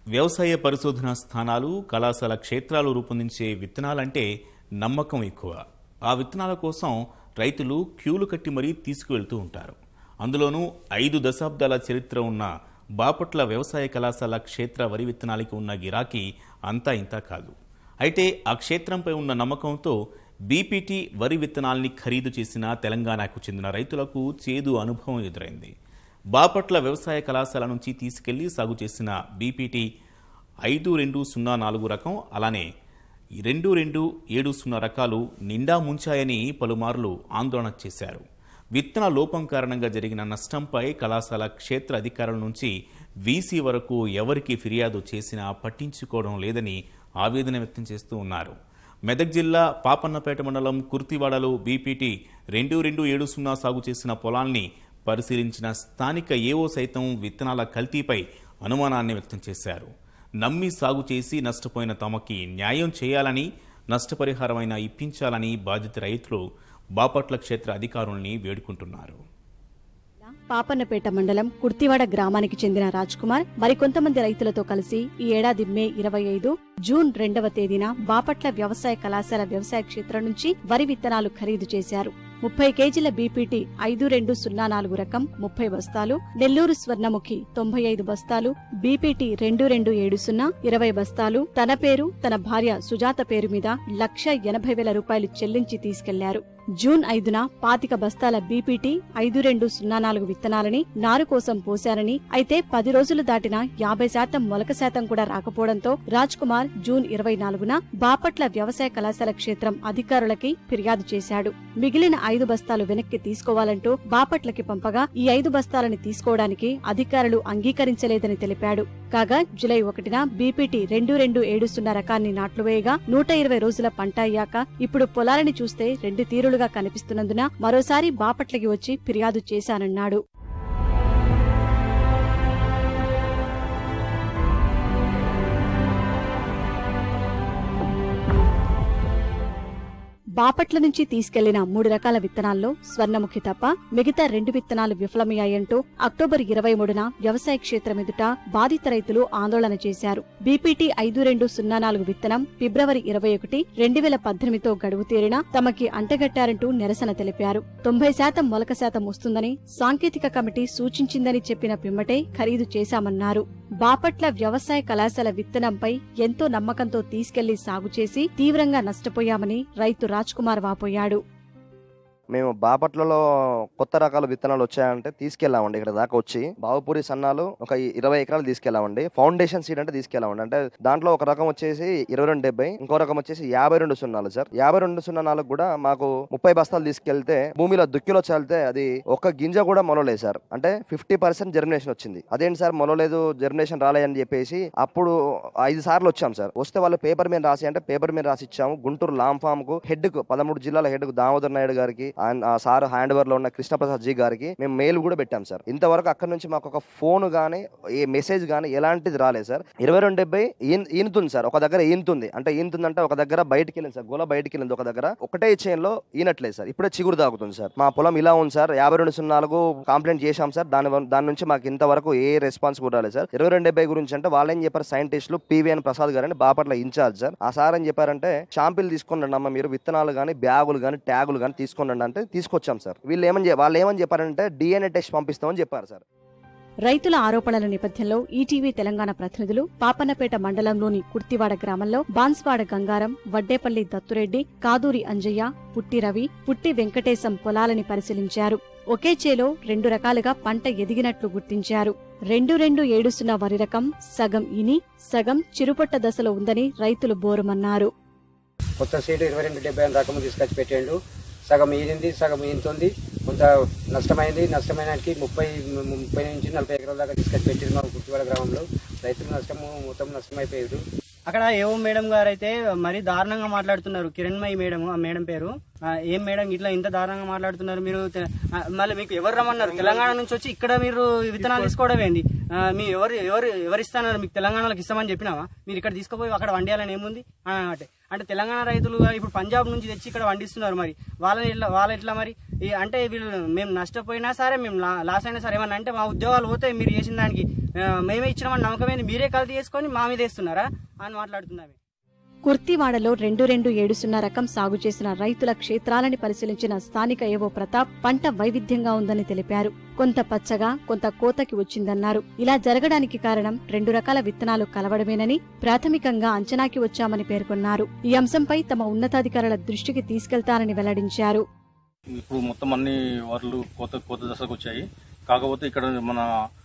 వ్యవసాయ పరిశోధనా స్థానాలు కళాశాల క్షేత్రాలు రూపొందించే విత్తనాలంటే నమ్మకం ఎక్కువ ఆ విత్తనాల కోసం రైతులు క్యూలు కట్టి మరీ తీసుకువెళ్తూ ఉంటారు అందులోనూ ఐదు దశాబ్దాల చరిత్ర ఉన్న బాపట్ల వ్యవసాయ కళాశాల క్షేత్ర వరి విత్తనాలకి ఉన్న గిరాకీ అంతా ఇంతా కాదు అయితే ఆ క్షేత్రంపై ఉన్న నమ్మకంతో బీపీటీ వరి విత్తనాల్ని ఖరీదు చేసిన తెలంగాణకు చెందిన రైతులకు చేదు అనుభవం ఎదురైంది బాపట్ల వ్యవసాయ కళాశాల నుంచి తీసుకెళ్లి సాగు చేసిన బీపీటీ ఐదు రెండు సున్నా నాలుగు రకం అలానే ఈ రెండు రెండు ఏడు సున్నా రకాలు నిండా ముంచాయని పలుమార్లు ఆందోళన చేశారు విత్తన లోపం కారణంగా జరిగిన నష్టంపై కళాశాల క్షేత్ర అధికారుల నుంచి వీసీ వరకు ఎవరికి ఫిర్యాదు చేసినా పట్టించుకోవడం లేదని ఆవేదన వ్యక్తం చేస్తూ ఉన్నారు మెదక్ జిల్లా పాపన్నపేట మండలం కుర్తివాడలో బీపీటీ రెండు రెండు ఏడు సున్నా సాగు చేసిన పొలాల్ని పరిశీలించిన స్థానిక ఏఓ సైతం విత్తనాల కల్తీపై అనుమానాన్ని వ్యక్తం చేశారు నమ్మి సాగు చేసి నష్టపోయిన తమకి న్యాయం చేయాలని నష్టపరిహారమైన ఇప్పించాలని బాధిత రైతులు బాపట్ల క్షేత్ర అధికారుల్ని వేడుకుంటున్నారు పాపన్నపేట మండలం కుర్తివాడ గ్రామానికి చెందిన రాజ్ కుమార్ మరికొంతమంది రైతులతో కలిసి ఈ ఏడాది మే ఇరవై ఐదు జూన్ రెండవ తేదీన బాపట్ల వ్యవసాయ కళాశాల వ్యవసాయ క్షేత్రం నుంచి వరి విత్తనాలు ఖరీదు చేశారు ముప్పై కేజీల బీపీటీ ఐదు రెండు సున్నా నాలుగు రకం ముప్పై బస్తాలు నెల్లూరు స్వర్ణముఖి తొంభై ఐదు బస్తాలు బీపీటీ రెండు రెండు ఏడు సున్నా ఇరవై బస్తాలు తన పేరు తన భార్య సుజాత పేరు మీద లక్ష ఎనభై వేల రూపాయలు చెల్లించి తీసుకెళ్లారు జూన్ ఐదున పాతిక బస్తాల బీపీటీ ఐదు రెండు సున్నా నాలుగు విత్తనాలని నారు కోసం పోశారని అయితే పది రోజులు దాటినా యాభై శాతం మొలక శాతం కూడా రాకపోవడంతో రాజ్ కుమార్ జూన్ ఇరవై నాలుగున బాపట్ల వ్యవసాయ కళాశాల క్షేత్రం అధికారులకి ఫిర్యాదు చేశాడు మిగిలిన ఐదు బస్తాలు వెనక్కి తీసుకోవాలంటూ బాపట్లకి పంపగా ఈ ఐదు బస్తాలని తీసుకోవడానికి అధికారులు అంగీకరించలేదని తెలిపాడు కాగా జులై ఒకటిన బీపీటీ రెండు రెండు ఏడు సున్నా రకాన్ని నాట్లు వేయగా నూట ఇరవై రోజుల పంట అయ్యాక ఇప్పుడు పొలాలని చూస్తే రెండు తీరులుగా కనిపిస్తున్నందున మరోసారి బాపట్లకి వచ్చి ఫిర్యాదు చేశానన్నాడు బాపట్ల నుంచి తీసుకెళ్లిన మూడు రకాల విత్తనాల్లో స్వర్ణముఖి తప్ప మిగతా రెండు విత్తనాలు విఫలమయ్యాయంటూ అక్టోబర్ ఇరవై మూడున వ్యవసాయ క్షేత్రం ఎదుట బాధిత రైతులు ఆందోళన చేశారు బీపీటీ ఐదు రెండు సున్నా నాలుగు విత్తనం ఫిబ్రవరి ఇరవై ఒకటి రెండు వేల పద్దెనిమిదితో గడువు తీరినా తమకి అంటగట్టారంటూ నిరసన తెలిపారు తొంభై శాతం మొలక శాతం వస్తుందని సాంకేతిక కమిటీ సూచించిందని చెప్పిన పిమ్మటే ఖరీదు చేశామన్నారు బాపట్ల వ్యవసాయ కళాశాల విత్తనంపై ఎంతో నమ్మకంతో తీసుకెళ్లి సాగు చేసి తీవ్రంగా నష్టపోయామని రైతు రాజ్ కుమార్ వాపోయాడు మేము బాపట్లలో కొత్త రకాల విత్తనాలు వచ్చాయంటే తీసుకెళ్ళామండి ఇక్కడ దాకా వచ్చి బావుపూరి సన్నాలు ఒక ఇరవై ఎకరాలు తీసుకెళ్ళామండి ఫౌండేషన్ సీడ్ అంటే తీసుకెళ్ళామండి అంటే దాంట్లో ఒక రకం వచ్చేసి ఇరవై రెండు డెబ్బై ఇంకో రకం వచ్చేసి యాభై రెండు సున్నాలు సార్ యాభై రెండు సున్నా నాలుగు కూడా మాకు ముప్పై బస్తాలు తీసుకెళ్తే భూమిలో దుక్కిలో చల్లితే అది ఒక్క గింజ కూడా మొలలేదు సార్ అంటే ఫిఫ్టీ పర్సెంట్ జర్మినేషన్ వచ్చింది అదేంటి సార్ మొలలేదు జర్మినేషన్ రాలేదని చెప్పేసి అప్పుడు ఐదు సార్లు వచ్చాం సార్ వస్తే వాళ్ళు పేపర్ మీద రాసి అంటే పేపర్ మీద రాసి ఇచ్చాము గుంటూరు లాంగ్ ఫామ్ కు హెడ్ కు పదమూడు జిల్లాల హెడ్ కు దామోదర్ నాయుడు గారికి అండ్ ఆ సార్ హ్యాండ్ ఓవర్ లో ఉన్న కృష్ణప్రసాద్ జీ గారికి మేము మెయిల్ కూడా పెట్టాం సార్ ఇంతవరకు అక్కడ నుంచి మాకు ఒక ఫోన్ గానీ ఏ మెసేజ్ గానీ ఎలాంటిది రాలేదు సార్ ఇరవై రెండు డెబ్బై ఈనుతుంది సార్ ఒక దగ్గర ఈనుతుంది అంటే ఈనుతుందంటే ఒక దగ్గర బయటికి వెళ్ళింది సార్ గోల బయటికి వెళ్ళింది ఒక దగ్గర ఒకటే చైన్ లో ఈనట్లేదు సార్ ఇప్పుడే చిగురు తాగుతుంది సార్ మా పొలం ఇలా ఉంది సార్ యాభై రెండు సున్నా నాలుగు కంప్లైంట్ చేశాం సార్ దాని వల్ల- దాని నుంచి మాకు ఇంతవరకు ఏ రెస్పాన్స్ కూడా రాలేదు సార్ ఇరవై రెండు డెబ్బై గురించి అంటే వాళ్ళు ఏం చెప్పారు సైంటిస్టులు పివిఎన్ ప్రసాద్ గారు అని బాపట్ల ఇన్ఛార్జ్ సార్ ఆ సార్ అని చెప్పారంటే షాంపిల్ తీసుకుని అమ్మ మీరు విత్తనాలు కానీ బ్యాగులు కానీ ట్యాగులు కానీ తీసుకుని అంటే తీసుకొచ్చాం సార్ వీళ్ళు ఏమని చె- వాళ్ళు ఏమని చెప్పారంటే డిఎన్ఏ టెస్ట్ పంపిస్తామని చెప్పారు సార్ రైతుల ఆరోపణల నేపథ్యంలో ఈటీవీ తెలంగాణ ప్రతినిధులు పాపన్నపేట మండలంలోని కుర్తివాడ గ్రామంలో బాన్స్వాడ గంగారం వడ్డేపల్లి దత్తురెడ్డి కాదూరి అంజయ్య పుట్టి రవి పుట్టి వెంకటేశం పొలాలని పరిశీలించారు ఒకే చేలో రెండు రకాలుగా పంట ఎదిగినట్లు గుర్తించారు రెండు రెండు ఏడు సున్నా వరి రకం సగం ఇని సగం చిరుపొట్ట దశలో ఉందని రైతులు బోరుమన్నారు కొత్త సీటు ఇరవై రెండు డెబ్బై ఐదు రకము తీసుకొచ్చి పెట్టిండు సగం ఈనింది సగం ఈనుతుంది కొంత నష్టమైంది నష్టమైనకి ముప్పై ముప్పై నుంచి నలభై ఎకరాల దాకా తీసుకొచ్చి పెట్టింది మా గుర్తువాడ గ్రామంలో రైతులు నష్టము మొత్తం నష్టమైపోయారు అక్కడ ఏవో మేడం గారు అయితే మరీ దారుణంగా మాట్లాడుతున్నారు కిరణ్మయి మేడం ఆ మేడం పేరు ఆ, ఏం మేడం ఇట్లా ఇంత దారుణంగా మాట్లాడుతున్నారు మీరు తె- ఆ, మళ్ళీ మీకు ఎవరు రమ్మన్నారు తెలంగాణ నుంచి వచ్చి ఇక్కడ మీరు విత్తనాలు తీసుకోవడం ఏంది ఆ, మీ ఎవరు ఎవరు ఎవరు ఇస్తాన్నారు మీకు తెలంగాణలోకి ఇస్తామని చెప్పినావా మీరు ఇక్కడ తీసుకుపోయి అక్కడ వండేయాలని ఏముంది ఆ, అంటే అంటే తెలంగాణ రైతులు ఇప్పుడు పంజాబ్ నుంచి తెచ్చి ఇక్కడ వండిస్తున్నారు మరి వాళ్ళని ఎట్లా వాళ్ళ ఎట్లా మరి ఈ అంటే వీళ్ళు మేము నష్టపోయినా సరే మేము లా- లాస్ అయినా సరే ఏమన్నా అంటే మా ఉద్యోగాలు పోతే మీరు చేసిన దానికి ఆ, మేమే ఇచ్చినామని నమ్మకమైన మీరే కల్తీ చేసుకొని మా మీద వేస్తున్నారా అని మాట్లాడుతున్నామే కుర్తివాడలో రెండు రెండు ఏడు సున్నా రకం సాగు చేసిన రైతుల క్షేత్రాలని పరిశీలించిన స్థానిక ఏవో ప్రతాప్ పంట వైవిధ్యంగా ఉందని తెలిపారు కొంత పచ్చగా కొంత కోతకి వచ్చిందన్నారు ఇలా జరగడానికి కారణం రెండు రకాల విత్తనాలు కలవడమేనని ప్రాథమికంగా అంచనాకి వచ్చామని పేర్కొన్నారు ఈ అంశంపై తమ ఉన్నతాధికారుల దృష్టికి తీసుకెళ్తారని వెల్లడించారు ఇప్పుడు మొత్తం అన్ని వరలు కోత కోత దశకు వచ్చాయి కాకపోతే ఇక్కడ మన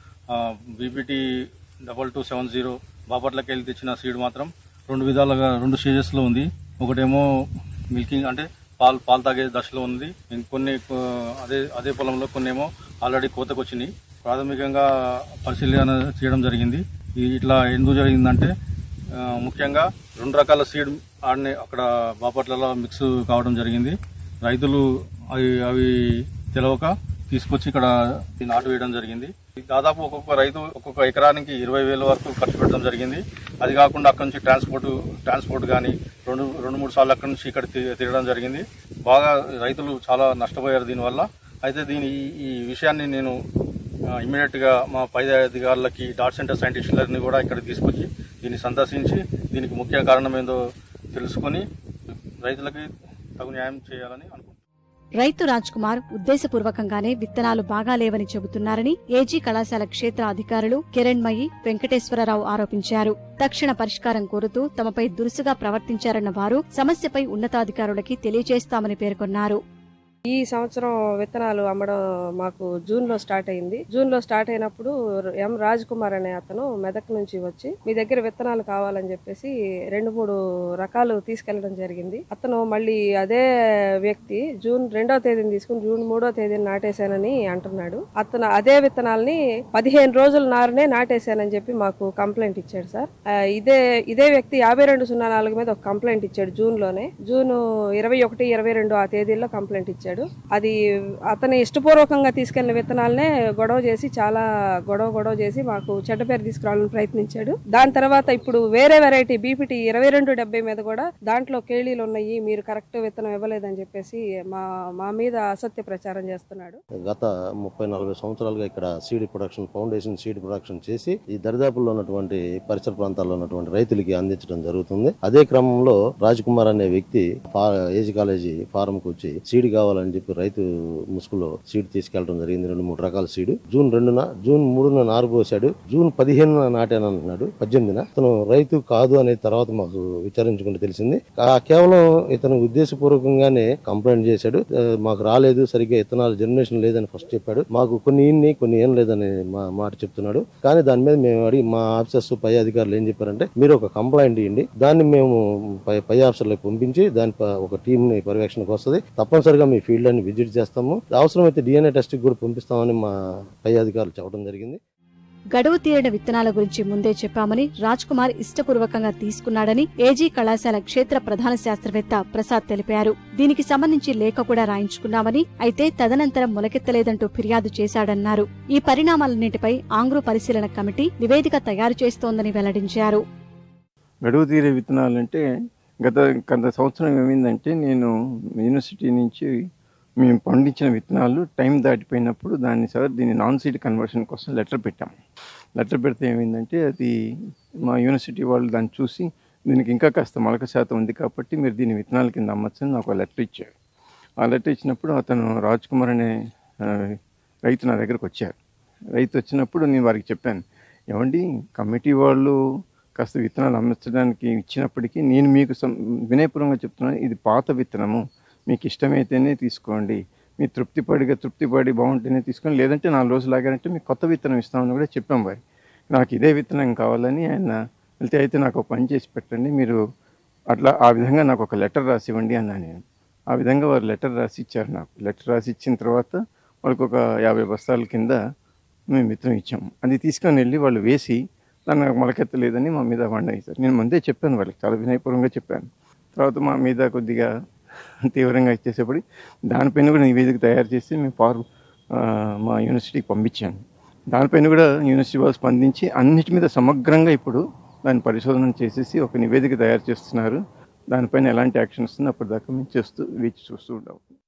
BPT double two seven zero బాపట్లకి వెళ్ళి తెచ్చిన సీడ్ మాత్రం రెండు విధాలుగా రెండు స్టేజెస్లో ఉంది ఒకటేమో మిల్కింగ్ అంటే పాలు పాలు తాగే దశలో ఉంది ఇంకొన్ని ఆ, అదే అదే పొలంలో కొన్ని ఏమో ఆల్రెడీ కోతకు వచ్చినాయి ప్రాథమికంగా పరిశీలన చేయడం జరిగింది ఈ- ఇట్లా ఎందుకు జరిగిందంటే ఆ, ముఖ్యంగా రెండు రకాల సీడ్ ఆడనే అక్కడ బాపట్లలో మిక్స్ కావడం జరిగింది రైతులు అవి అవి తెలవక తీసుకొచ్చి ఇక్కడ ఈ నాటు వేయడం జరిగింది దాదాపు ఒక్కొక్క రైతు ఒక్కొక్క ఎకరానికి ఇరవై వేల వరకు ఖర్చు పెట్టడం జరిగింది అది కాకుండా అక్కడ నుంచి ట్రాన్స్పోర్ట్ ట్రాన్స్పోర్ట్ కానీ రెండు రెండు మూడు సార్లు అక్కడ నుంచి ఇక్కడ తి- తిరగడం జరిగింది బాగా రైతులు చాలా నష్టపోయారు దీనివల్ల అయితే దీని ఈ- ఈ విషయాన్ని నేను ఇమీడియట్ గా మా పై అధికారులకి డాట్ సెంటర్ సైంటిస్టులని కూడా ఇక్కడ తీసుకొచ్చి దీన్ని సందర్శించి దీనికి ముఖ్య కారణం ఏందో తెలుసుకొని రైతులకి తగు న్యాయం చేయాలని అనుకుంటున్నాను రైతు రాజ్ కుమార్ ఉద్దేశపూర్వకంగానే విత్తనాలు బాగా లేవని చెబుతున్నారని ఏజీ కళాశాల క్షేత్ర అధికారులు కిరణ్మయి వెంకటేశ్వరరావు ఆరోపించారు తక్షణ పరిష్కారం కోరుతూ తమపై దురుసుగా ప్రవర్తించారన్న వారు సమస్యపై ఉన్నతాధికారులకి తెలియజేస్తామని పేర్కొన్నారు ఈ సంవత్సరం విత్తనాలు అమ్మడం మాకు జూన్ లో స్టార్ట్ అయింది జూన్ లో స్టార్ట్ అయినప్పుడు ఎం రాజ్ కుమార్ అనే అతను మెదక్ నుంచి వచ్చి మీ దగ్గర విత్తనాలు కావాలని చెప్పేసి రెండు మూడు రకాలు తీసుకెళ్లడం జరిగింది అతను మళ్ళీ అదే వ్యక్తి జూన్ రెండో తేదీని తీసుకుని జూన్ మూడో తేదీని నాటేశానని అంటున్నాడు అతను అదే విత్తనాల్ని పదిహేను రోజుల నారనే నాటేశానని చెప్పి మాకు కంప్లైంట్ ఇచ్చాడు సార్ ఆ, ఇదే ఇదే వ్యక్తి యాభై రెండు సున్నా నాలుగు మీద ఒక కంప్లైంట్ ఇచ్చాడు జూన్ లోనే జూన్ ఇరవై ఒకటి ఇరవై రెండు ఆ తేదీల్లో కంప్లైంట్ ఇచ్చాడు అది అతని ఇష్టపూర్వకంగా తీసుకెళ్లిన విత్తనాలనే గొడవ చేసి చాలా గొడవ గొడవ చేసి మాకు చెడ్డ పేరు తీసుకురావాలని ప్రయత్నించాడు దాని తర్వాత ఇప్పుడు వేరే వెరైటీ బీపీటీ ఇరవై రెండు డెబ్బై మీద కూడా దాంట్లో కేళీలు ఉన్నాయి మీరు కరెక్ట్ విత్తనం ఇవ్వలేదని చెప్పేసి మా మా మీద అసత్య ప్రచారం చేస్తున్నాడు గత ముప్పై నలభై సంవత్సరాలుగా ఇక్కడ seed production foundation seed production చేసి ఈ దరిదాపుల్లో ఉన్నటువంటి పరిసర ప్రాంతాల్లో ఉన్నటువంటి రైతులకి అందించడం జరుగుతుంది అదే క్రమంలో రాజ్ కుమార్ అనే వ్యక్తి ఫా- ఏజీ కాలేజీ ఫారం కు వచ్చి సీడ్ కావాలని చెప్పి రైతు ముసుగులో సీడ్ తీసుకెళ్లడం జరిగింది రెండు మూడు రకాల సీడ్ జూన్ రెండున జూన్ మూడున నారు పోసాడు జూన్ పదిహేనున నాటానంటున్నాడు పద్దెనిమిదిన ఇతను రైతు కాదు అనే తర్వాత మాకు విచారించుకుంటే తెలిసింది ఆ కేవలం ఇతను ఉద్దేశపూర్వకంగానే కంప్లైంట్ చేశాడు ఆ, మాకు రాలేదు సరిగ్గా ఇత్తనాలు జనరేషన్ లేదని ఫస్ట్ చెప్పాడు మాకు కొన్ని ఇన్ని కొన్ని ఏం లేదని మా మాట చెప్తున్నాడు కానీ దాని మీద మేము అడిగి మా ఆఫీసర్స్ పై అధికారులు ఏం చెప్పారంటే మీరు ఒక కంప్లైంట్ ఇవ్వండి దాన్ని మేము పై పై ఆఫీసర్లకు పంపించి దాని ప- ఒక టీం ని పర్యవేక్షణకు వస్తుంది తప్పనిసరిగా మీ ఫీల్డ్ అని విజిట్ చేస్తాము అవసరమైతే డిఎన్ఏ టెస్ట్ కూడా పంపిస్తామని మా పై అధికారులు చెప్పడం జరిగింది గడువు తీరిన విత్తనాల గురించి ముందే చెప్పామని రాజ్ కుమార్ ఇష్టపూర్వకంగా తీసుకున్నాడని ఏజీ కళాశాల క్షేత్ర ప్రధాన శాస్త్రవేత్త ప్రసాద్ తెలిపారు దీనికి సంబంధించి లేఖ కూడా రాయించుకున్నామని అయితే తదనంతరం మొలకెత్తలేదంటూ ఫిర్యాదు చేశాడన్నారు ఈ పరిణామాలన్నింటిపై ఆంగ్రూ పరిశీలన కమిటీ నివేదిక తయారు చేస్తోందని వెల్లడించారు గడువు తీరే విత్తనాలంటే గత గత సంవత్సరం ఏమైందంటే నేను యూనివర్సిటీ నుంచి మేము పండించిన విత్తనాలు టైం దాటిపోయినప్పుడు దాన్ని సార్ దీన్ని నాన్ సీడ్ కన్వర్షన్ కోసం లెటర్ పెట్టాం లెటర్ పెడితే ఏమైందంటే అది మా యూనివర్సిటీ వాళ్ళు దాన్ని చూసి దీనికి ఇంకా కాస్త మొలక శాతం ఉంది కాబట్టి మీరు దీన్ని విత్తనాల కింద అమ్మచ్చని నాకు లెటర్ ఇచ్చారు ఆ లెటర్ ఇచ్చినప్పుడు అతను రాజ్ కుమార్ అనే ఆ, రైతు నా దగ్గరకు వచ్చారు రైతు వచ్చినప్పుడు నేను వారికి చెప్పాను ఏమండి కమిటీ వాళ్ళు కాస్త విత్తనాలు అమ్మించడానికి ఇచ్చినప్పటికీ నేను మీకు సం- వినయపూర్వకంగా చెప్తున్నాను ఇది పాత విత్తనము మీకు ఇష్టమైతేనే తీసుకోండి మీ తృప్తిపడిగా తృప్తిపడి బాగుంటేనే తీసుకోండి లేదంటే నాలుగు రోజులు ఆగారంటే మీకు కొత్త విత్తనం ఇస్తామని కూడా చెప్పాం వారి నాకు ఇదే విత్తనం కావాలని ఆయన వెళ్తే అయితే నాకు ఒక పని చేసి పెట్టండి మీరు అట్లా ఆ విధంగా నాకు ఒక లెటర్ రాసి ఇవ్వండి అన్నాను నేను ఆ విధంగా వారు లెటర్ రాసి ఇచ్చారు నాకు లెటర్ రాసి ఇచ్చిన తర్వాత వాళ్ళకి ఒక యాభై బస్తాల కింద మేము విత్తనం ఇచ్చాము అది తీసుకొని వెళ్ళి వాళ్ళు వేసి దాన్ని నాకు మొలకెత్తలేదని మా మీద వండ వేశారు నేను ముందే చెప్పాను వాళ్ళకి చాలా వినయపూర్వకంగా చెప్పాను తర్వాత మా మీద కొద్దిగా తీవ్రంగా ఇచ్చేసేపడి దానిపైన కూడా నివేదిక తయారు చేసి మేము పార్ ఆ, మా యూనివర్సిటీకి పంపించాను దానిపైన కూడా యూనివర్సిటీ వాళ్ళు స్పందించి అన్నిటి మీద సమగ్రంగా ఇప్పుడు దాన్ని పరిశోధన చేసేసి ఒక నివేదిక తయారు చేస్తున్నారు దానిపైన ఎలాంటి యాక్షన్ వస్తుందో అప్పటిదాకా మేము చేస్తూ వేచి చూస్తూ ఉంటాం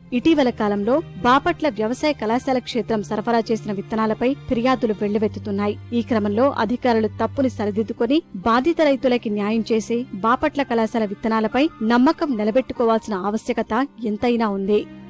ఇటీవల కాలంలో బాపట్ల వ్యవసాయ కళాశాల క్షేత్రం సరఫరా చేసిన విత్తనాలపై ఫిర్యాదులు వెల్లువెత్తుతున్నాయి ఈ క్రమంలో అధికారులు తప్పుని సరిదిద్దుకొని బాధిత రైతులకి న్యాయం చేసి బాపట్ల కళాశాల విత్తనాలపై నమ్మకం నిలబెట్టుకోవాల్సిన ఆవశ్యకత ఎంతైనా ఉంది